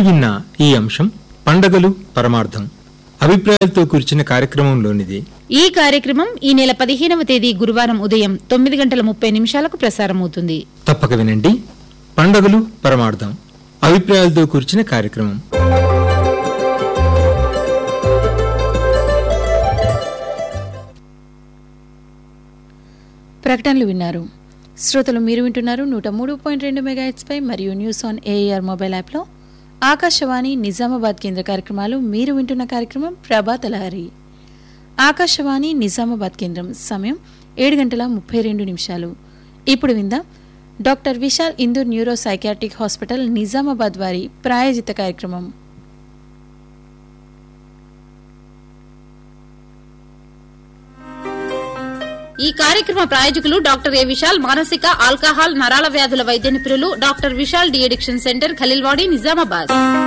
విన్న ఈ అంశం పండగలు పరమార్థం అభిప్రాయాలతో కూర్చిన కార్యక్రమంలోనిది ఈ కార్యక్రమం ఈ నెల పదిహేనవ తేదీ గురువారం ఉదయం తొమ్మిది గంటల ముప్పై నిమిషాలకు ప్రసారమవుతుంది తప్పక వినండి పండగలు పరమార్థం అభిప్రాయాలతో కూర్చిన కార్యక్రమం ప్రకటనలు విన్నారు శ్రోతలు మీరు వింటున్నారు నూట మూడు పాయింట్ రెండు మెగాహెట్స్ పై మరియు న్యూస్ ఆన్ ఏఆర్ మొబైల్ యాప్లో ఆకాశవాణి నిజామాబాద్ కేంద్ర కార్యక్రమాలు మీరు వింటున్న కార్యక్రమం ప్రభాత లహరి ఆకాశవాణి నిజామాబాద్ కేంద్రం సమయం ఏడు గంటల ముప్పై రెండు నిమిషాలు ఇప్పుడు విందాం doctor Vishal Indur neuro psychiatric hospital Nizamabad వారి ప్రాయోజిత కార్యక్రమం ఈ కార్యక్రమ ప్రాయోజకులు డాక్టర్ ఏ విశాల్ మానసిక ఆల్కహాల్ నరాల వ్యాధుల వైద్య నిపుణులు doctor Vishal de addiction centre Khaleelwadi Nizamabad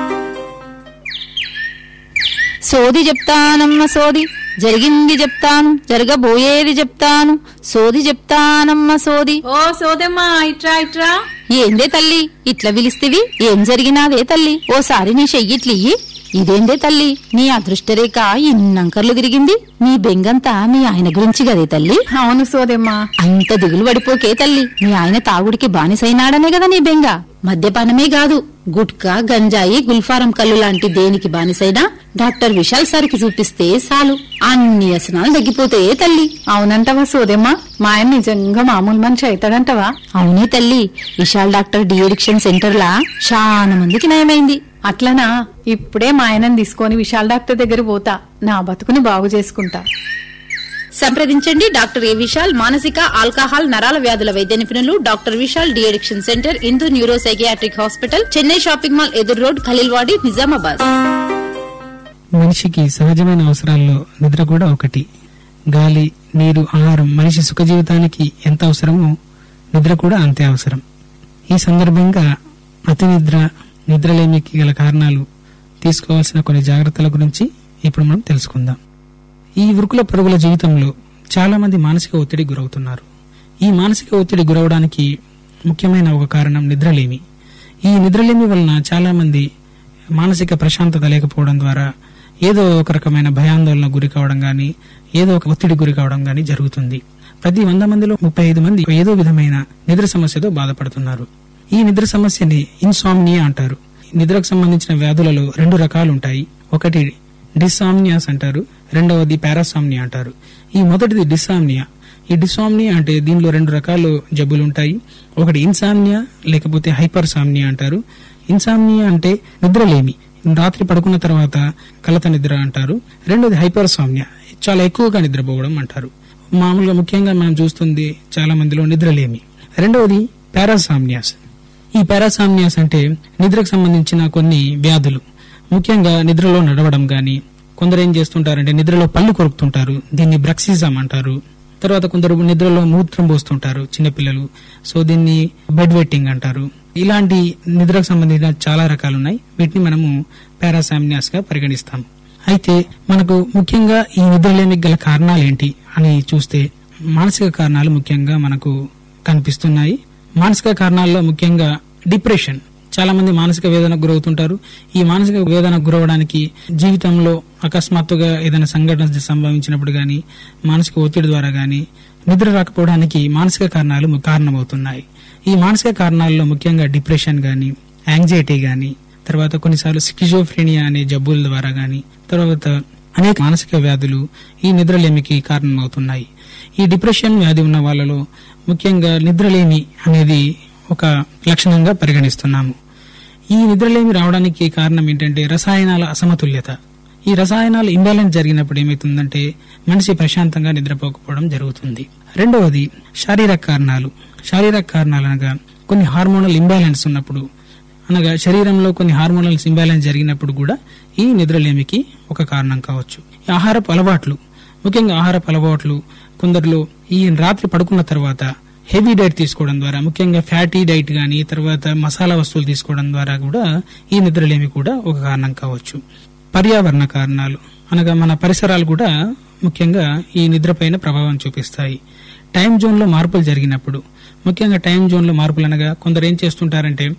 సోది చెప్తానమ్మ సోది జరిగింది చెప్తాను జరగబోయేది చెప్తాను సోది చెప్తానమ్మ సోది ఓ సోదమ్మా ఇట్రా ఇట్రా ఏందే తల్లి ఇట్లా పిలిస్తేవి ఏం జరిగినాదే తల్లి ఓసారి నీ చెయ్యిట్లియ్యి ఇదేందే తల్లి నీ అదృష్టరేఖ ఇన్నంకర్లు తిరిగింది నీ బెంగంతా మీ ఆయన గురించి గదే తల్లి అవును సోదమ్మా అంత దిగులు పడిపోకే తల్లి మీ ఆయన తాగుడికి బానిసైనాడనే కదా నీ బెంగ మద్యపానమే కాదు గుట్కా గంజాయి గుల్ఫారం కళ్ళు లాంటి దేనికి బానిసైనా డాక్టర్ విశాల్ సార్కి చూపిస్తే చాలు అన్ని వ్యసనాలు తగ్గిపోతాయే తల్లి అవునంటవా సోదమ్మా మా ఆయన నిజంగా మామూలు మనిషి అవుతాడంటవా అవునే తల్లి Vishal doctor de addiction centre లా చాలా మందికి నయమైంది అట్లనా ఇప్పుడే మా ఆయనని తీసుకొని విశాల్ డాక్టర్ దగ్గర పోతా నా బతుకుని బాగు చేసుకుంటా సంప్రదించండి డాక్టర్ ఏ విశాల్ మానసిక ఆల్కహాల్ నరాల వ్యాధుల వైద్య నిపుణులు doctor Vishal de addiction centre Indu neuro psychiatric hospital Chennai shopping mall ఎదురు రోడ్ ఖలీల్వాడి నిజామాబాద్ మనిషికి సహజమైన అవసరాల్లో నిద్ర కూడా ఒకటి గాలి నీరు ఆహారం మనిషి సుఖ జీవితానికి ఎంత అవసరమో నిద్ర కూడా అంతే అవసరం ఈ సందర్భంగా అతి నిద్ర నిద్రలేమికి గల కారణాలు తీసుకోవాల్సిన కొన్ని జాగ్రత్తల గురించి ఇప్పుడు మనం తెలుసుకుందాం ఈ ఉరుకుల పరుగుల జీవితంలో చాలా మంది మానసిక ఒత్తిడి గురవుతున్నారు ఈ మానసిక ఒత్తిడి గురవడానికి ముఖ్యమైన ఒక కారణం నిద్రలేమి ఈ నిద్రలేమి వలన చాలా మంది మానసిక ప్రశాంతత లేకపోవడం ద్వారా ఏదో ఒక రకమైన భయాందోళన గురి కావడం గాని ఏదో ఒక ఒత్తిడి గురి కావడం గాని జరుగుతుంది ప్రతి వంద మందిలో ముప్పై ఐదు మంది ఏదో విధమైన నిద్ర సమస్యతో బాధపడుతున్నారు ఈ నిద్ర సమస్యని ఇన్సామ్నియా అంటారు నిద్రకు సంబంధించిన వ్యాధులలో రెండు రకాలు ఉంటాయి ఒకటి డిసామ్నియాస్ అంటారు రెండవది పారాసామ్నియా అంటారు ఈ మొదటిది డిసామ్నియా ఈ డిసామ్నియా అంటే దీనిలో రెండు రకాలు జబ్బులు ఉంటాయి ఒకటి ఇన్సామ్నియా లేకపోతే హైపర్ సామ్నియా అంటారు ఇన్సామ్నియా అంటే నిద్రలేమి రాత్రి పడుకున్న తర్వాత కలత నిద్ర అంటారు రెండోది హైపర్ సామ్నియా చాలా ఎక్కువగా నిద్రపోవడం అంటారు మామూలుగా ముఖ్యంగా మనం చూస్తుంది చాలా మందిలో నిద్రలేమి రెండవది పారాసామ్నియాస్ ఈ పారాసామ్నియాస్ అంటే నిద్రకు సంబంధించిన కొన్ని వ్యాధులు ముఖ్యంగా నిద్రలో నడవడం గాని కొందరు ఏం చేస్తుంటారంటే నిద్రలో పళ్ళు కొరుకుతుంటారు దీన్ని బ్రక్సిజం అంటారు తర్వాత కొందరు నిద్రలో మూత్రం పోస్తుంటారు చిన్నపిల్లలు సో దీన్ని బెడ్ వెట్టింగ్ అంటారు ఇలాంటి నిద్రకు సంబంధించిన చాలా రకాలు ఉన్నాయి వీటిని మనము పారాసామ్నియాస్ గా పరిగణిస్తాం అయితే మనకు ముఖ్యంగా ఈ నిద్రలేమికి గల కారణాలు ఏంటి అని చూస్తే మానసిక కారణాలు ముఖ్యంగా మనకు కనిపిస్తున్నాయి మానసిక కారణాల్లో ముఖ్యంగా డిప్రెషన్ చాలా మంది మానసిక వేదనకు గురవుతుంటారు ఈ మానసిక వేదనకు గురవడానికి జీవితంలో అకస్మాత్తుగా ఏదైనా సంఘటన సంభవించినప్పుడు గాని మానసిక ఒత్తిడి ద్వారా గాని నిద్ర రాకపోవడానికి మానసిక కారణాలు ము- కారణమవుతున్నాయి ఈ మానసిక కారణాల్లో ముఖ్యంగా డిప్రెషన్ గాని యాంగ్జైటీ గాని తర్వాత కొన్నిసార్లు స్కిజోఫ్రేనియా అనే జబ్బుల ద్వారా గాని తర్వాత అనేక మానసిక వ్యాధులు ఈ నిద్రలేమికి కారణమవుతున్నాయి ఈ డిప్రెషన్ వ్యాధి ఉన్న వాళ్ళలో ముఖ్యంగా నిద్రలేమి అనేది ఒక లక్షణంగా పరిగణిస్తున్నాము ఈ నిద్రలేమి రావడానికి కారణం ఏంటంటే రసాయనాల అసమతుల్యత ఈ రసాయనాలు ఇంబ్యాలెన్స్ జరిగినప్పుడు ఏమవుతుందంటే మనిషి ప్రశాంతంగా నిద్రపోకపోవడం జరుగుతుంది రెండవది శారీరక కారణాలు శారీరక కారణాలు అనగా కొన్ని హార్మోనల్ ఇంబ్యాలెన్స్ ఉన్నప్పుడు అనగా శరీరంలో కొన్ని హార్మోనల్స్ ఇంబ్యాలెన్స్ జరిగినప్పుడు కూడా ఈ నిద్రలేమికి ఒక కారణం కావచ్చు ఈ ఆహారపు అలవాట్లు ముఖ్యంగా ఆహారపు అలవాట్లు కొందరిలో ఈ రాత్రి పడుకున్న తర్వాత హెవీ డైట్ తీసుకోవడం ద్వారా ముఖ్యంగా ఫ్యాటీ డైట్ గాని తర్వాత మసాలా వస్తువులు తీసుకోవడం ద్వారా కూడా ఈ నిద్రలేమి కూడా ఒక కారణం కావచ్చు పర్యావరణ కారణాలు అనగా మన పరిసరాలు కూడా ముఖ్యంగా ఈ నిద్రపైన ప్రభావం చూపిస్తాయి టైం జోన్ లో మార్పులు జరిగినప్పుడు ముఖ్యంగా టైం జోన్ లో మార్పులు అనగా కొందరు ఏం చేస్తుంటారంటే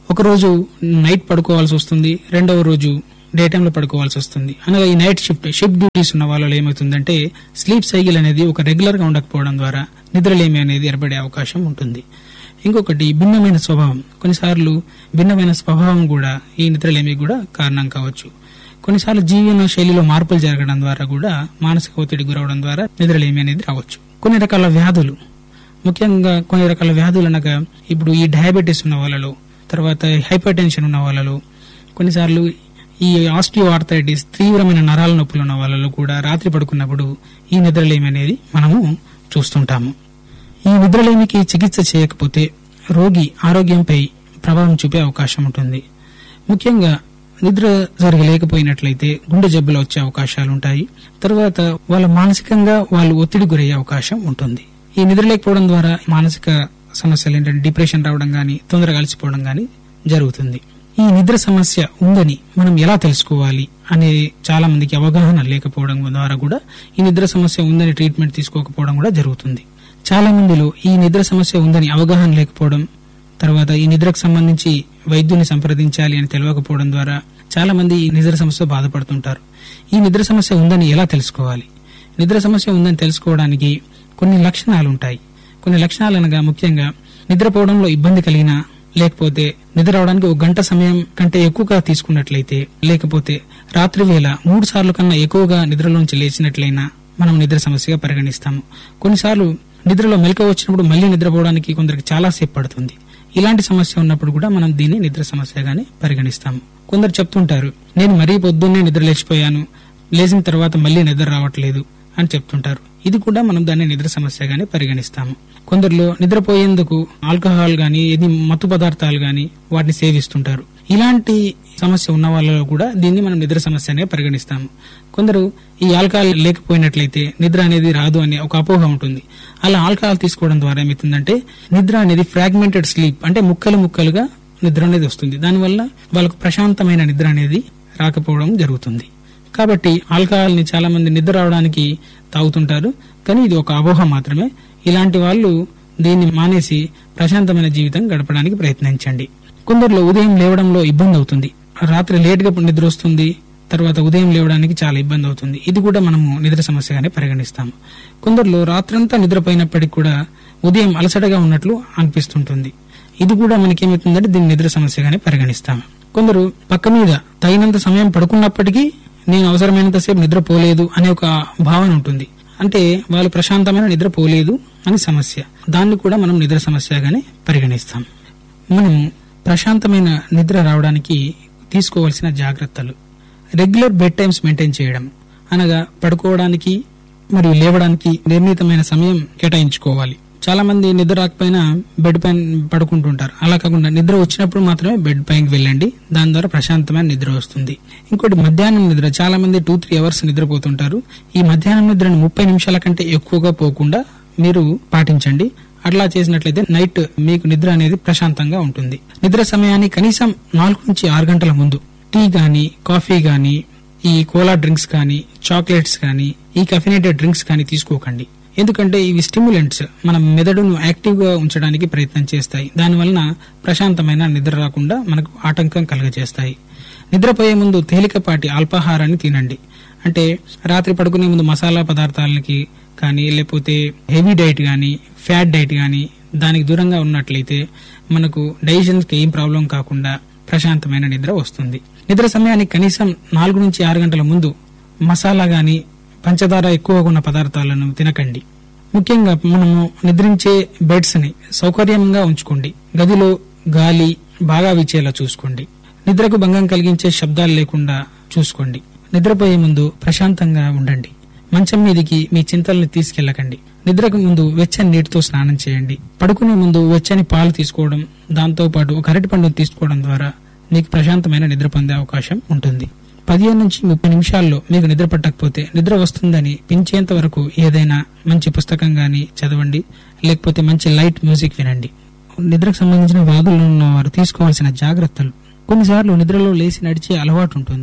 ఒకరోజు నైట్ పడుకోవాల్సి వస్తుంది రెండవ రోజు డే టైంలో పడుకోవాల్సి వస్తుంది అనగా ఈ నైట్ షిఫ్ట్ షిఫ్ట్ డ్యూటీస్ ఉన్న వాళ్ళలో ఏమవుతుందంటే స్లీప్ సైకిల్ అనేది ఒక రెగ్యులర్ గా ఉండకపోవడం ద్వారా నిద్రలేమి అనేది ఏర్పడే అవకాశం ఉంటుంది ఇంకొకటి భిన్నమైన స్వభావం కొన్నిసార్లు భిన్నమైన స్వభావం కూడా ఈ నిద్రలేమి కూడా కారణం కావచ్చు కొన్నిసార్లు జీవన శైలిలో మార్పులు జరగడం ద్వారా కూడా మానసిక ఒత్తిడి గురవడం ద్వారా నిద్రలేమి అనేది రావచ్చు కొన్ని రకాల వ్యాధులు ముఖ్యంగా కొన్ని రకాల వ్యాధులు అనగా ఇప్పుడు ఈ డయాబెటీస్ ఉన్న వాళ్ళలో తర్వాత హైపర్ టెన్షన్ ఉన్న వాళ్ళలో కొన్నిసార్లు ఈ ఆస్టియో ఆర్థరైటిస్ తీవ్రమైన నరాల నొప్పులు ఉన్న వాళ్ళలో కూడా రాత్రి పడుకున్నప్పుడు ఈ నిద్రలేమి అనేది మనము చూస్తుంటాము ఈ నిద్రలేమికి చికిత్స చేయకపోతే రోగి ఆరోగ్యంపై ప్రభావం చూపే అవకాశం ఉంటుంది ముఖ్యంగా నిద్ర జరగలేకపోయినట్లయితే గుండె జబ్బులు వచ్చే అవకాశాలు ఉంటాయి తర్వాత వాళ్ళ మానసికంగా వాళ్ళు ఒత్తిడి గురయ్యే అవకాశం ఉంటుంది ఈ నిద్ర లేకపోవడం ద్వారా మానసిక సమస్యలు ఏంటంటే డిప్రెషన్ రావడం గాని తొందరగా అలసిపోవడం గాని జరుగుతుంది ఈ నిద్ర సమస్య ఉందని మనం ఎలా తెలుసుకోవాలి అనే చాలా మందికి అవగాహన లేకపోవడం ద్వారా కూడా ఈ నిద్ర సమస్య ఉందని ట్రీట్మెంట్ తీసుకోకపోవడం కూడా జరుగుతుంది చాలా మందిలో ఈ నిద్ర సమస్య ఉందని అవగాహన లేకపోవడం తర్వాత ఈ నిద్రకు సంబంధించి వైద్యుని సంప్రదించాలి అని తెలియకపోవడం ద్వారా చాలా మంది ఈ నిద్ర సమస్య బాధపడుతుంటారు ఈ నిద్ర సమస్య ఉందని ఎలా తెలుసుకోవాలి నిద్ర సమస్య ఉందని తెలుసుకోవడానికి కొన్ని లక్షణాలు ఉంటాయి కొన్ని లక్షణాలు అనగా ముఖ్యంగా నిద్రపోవడంలో ఇబ్బంది కలిగినా లేకపోతే నిద్ర రావడానికి ఒక గంట సమయం కంటే ఎక్కువగా తీసుకున్నట్లయితే లేకపోతే రాత్రి వేళ మూడు సార్లు కన్నా ఎక్కువగా నిద్రలోంచి లేచినట్లయినా మనం నిద్ర సమస్యగా పరిగణిస్తాము కొన్నిసార్లు నిద్రలో మెలకువ వచ్చినప్పుడు మళ్ళీ నిద్రపోవడానికి కొందరికి చాలా సేపు పడుతుంది ఇలాంటి సమస్య ఉన్నప్పుడు కూడా మనం దీన్ని నిద్ర సమస్యగానే పరిగణిస్తాము కొందరు చెప్తుంటారు నేను మరీ పొద్దున్నే నిద్ర లేచిపోయాను లేచిన తర్వాత మళ్ళీ నిద్ర రావట్లేదు అని చెప్తుంటారు ఇది కూడా మనం దాన్ని నిద్ర సమస్యగానే పరిగణిస్తాము కొందరిలో నిద్రపోయేందుకు ఆల్కహాల్ గాని ఏది మత్తు పదార్థాలు గాని వాటిని సేవిస్తుంటారు ఇలాంటి సమస్య ఉన్న వాళ్ళలో కూడా దీన్ని మనం నిద్ర సమస్యనే పరిగణిస్తాము కొందరు ఈ ఆల్కహాల్ లేకపోయినట్లయితే నిద్ర అనేది రాదు అనే ఒక అపోహ ఉంటుంది అలా ఆల్కహాల్ తీసుకోవడం ద్వారా ఏమవుతుందంటే నిద్ర అనేది ఫ్రాగ్మెంటెడ్ స్లీప్ అంటే ముక్కలు ముక్కలుగా నిద్ర అనేది వస్తుంది దానివల్ల వాళ్ళకు ప్రశాంతమైన నిద్ర అనేది రాకపోవడం జరుగుతుంది కాబట్టి ఆల్కహాల్ ని చాలా మంది నిద్ర రావడానికి తాగుతుంటారు కానీ ఇది ఒక అపోహ మాత్రమే ఇలాంటి వాళ్ళు దీన్ని మానేసి ప్రశాంతమైన జీవితం గడపడానికి ప్రయత్నించండి కొందరిలో ఉదయం లేవడంలో ఇబ్బంది అవుతుంది రాత్రి లేట్ గా నిద్ర వస్తుంది తర్వాత ఉదయం లేవడానికి చాలా ఇబ్బంది అవుతుంది ఇది కూడా మనము నిద్ర సమస్యగానే పరిగణిస్తాము కొందరిలో రాత్రంతా నిద్రపోయినప్పటికీ కూడా ఉదయం అలసటగా ఉన్నట్లు అనిపిస్తుంటుంది ఇది కూడా మనకేమవుతుందంటే దీన్ని నిద్ర సమస్యగానే పరిగణిస్తాము కొందరు పక్క మీద తగినంత సమయం పడుకున్నప్పటికీ నేను అవసరమైనంతసేపు నిద్రపోలేదు అనే ఒక భావన ఉంటుంది అంటే వాళ్ళు ప్రశాంతమైన నిద్ర పోలేదు అని సమస్య దాన్ని కూడా మనం నిద్ర సమస్యగానే పరిగణిస్తాం మనము ప్రశాంతమైన నిద్ర రావడానికి తీసుకోవాల్సిన జాగ్రత్తలు రెగ్యులర్ బెడ్ టైమ్స్ మెయింటైన్ చేయడం అనగా పడుకోవడానికి మరియు లేవడానికి నిర్ణీతమైన సమయం కేటాయించుకోవాలి చాలా మంది నిద్ర రాకపోయినా బెడ్ పైన పడుకుంటుంటారు అలా కాకుండా నిద్ర వచ్చినప్పుడు మాత్రమే బెడ్ పైకి వెళ్ళండి దాని ద్వారా ప్రశాంతమైన నిద్ర వస్తుంది ఇంకోటి మధ్యాహ్నం నిద్ర చాలా మంది టూ త్రీ అవర్స్ నిద్రపోతుంటారు ఈ మధ్యాహ్నం నిద్రను ముప్పై నిమిషాల కంటే ఎక్కువగా పోకుండా మీరు పాటించండి అట్లా చేసినట్లయితే నైట్ మీకు నిద్ర అనేది ప్రశాంతంగా ఉంటుంది నిద్ర సమయాన్ని కనీసం నాలుగు నుంచి ఆరు గంటల ముందు టీ గాని కాఫీ గాని ఈ కోలా డ్రింక్స్ కానీ చాక్లెట్స్ కానీ ఈ కఫినేటెడ్ డ్రింక్స్ కానీ తీసుకోకండి ఎందుకంటే ఇవి స్టిమ్యులెంట్స్ మన మెదడును యాక్టివ్ గా ఉంచడానికి ప్రయత్నం చేస్తాయి దానివలన ప్రశాంతమైన నిద్ర రాకుండా మనకు ఆటంకం కలుగజేస్తాయి నిద్రపోయే ముందు తేలికపాటి అల్పాహారాన్ని తినండి అంటే రాత్రి పడుకునే ముందు మసాలా పదార్థాలకి కానీ లేకపోతే హెవీ డైట్ కానీ ఫ్యాట్ డైట్ కానీ దానికి దూరంగా ఉన్నట్లయితే మనకు డైజెషన్కి ఏం ప్రాబ్లం కాకుండా ప్రశాంతమైన నిద్ర వస్తుంది నిద్ర సమయానికి కనీసం నాలుగు నుంచి ఆరు గంటల ముందు మసాలా గాని పంచదార ఎక్కువగా ఉన్న పదార్థాలను తినకండి ముఖ్యంగా మనము నిద్రించే బెడ్స్ ని సౌకర్యంగా ఉంచుకోండి గదిలో గాలి బాగా వీచేలా చూసుకోండి నిద్రకు భంగం కలిగించే శబ్దాలు లేకుండా చూసుకోండి నిద్రపోయే ముందు ప్రశాంతంగా ఉండండి మంచం మీదికి మీ చింతల్ని తీసుకెళ్లకండి నిద్రకు ముందు వెచ్చని నీటితో స్నానం చేయండి పడుకునే ముందు వెచ్చని పాలు తీసుకోవడం దాంతో పాటు ఒక అరటి పండును తీసుకోవడం ద్వారా మీకు ప్రశాంతమైన నిద్ర పొందే అవకాశం ఉంటుంది పదిహేను నుంచి ముప్పై నిమిషాల్లో మీకు నిద్ర పట్టకపోతే నిద్ర వస్తుందని పెంచేంత వరకు ఏదైనా మంచి పుస్తకం గాని చదవండి లేకపోతే మంచి లైట్ మ్యూజిక్ వినండి నిద్రకు సంబంధించిన వ్యాధులు ఉన్న వారు తీసుకోవాల్సిన జాగ్రత్తలు కొన్నిసార్లు నిద్రలో లేచి నడిచే అలవాటు ఉంటుంది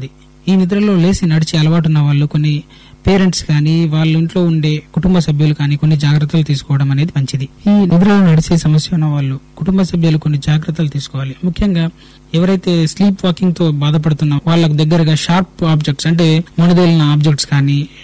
ఈ నిద్రలో లేచి నడిచే అలవాటు ఉన్న వాళ్ళు కొన్ని పేరెంట్స్ కానీ వాళ్ళ ఇంట్లో ఉండే కుటుంబ సభ్యులు కానీ కొన్ని జాగ్రత్తలు తీసుకోవడం అనేది మంచిది ఈ నిద్రలో నడిచే సమస్య ఉన్న వాళ్ళు కుటుంబ సభ్యులు కొన్ని జాగ్రత్తలు తీసుకోవాలి ముఖ్యంగా ఎవరైతే స్లీప్ వాకింగ్ తో బాధపడుతున్న వాళ్ళకు దగ్గరగా షార్ప్ ఆబ్జెక్ట్స్ అంటే మునిదేలిన ఆబ్జెక్ట్స్ కానీ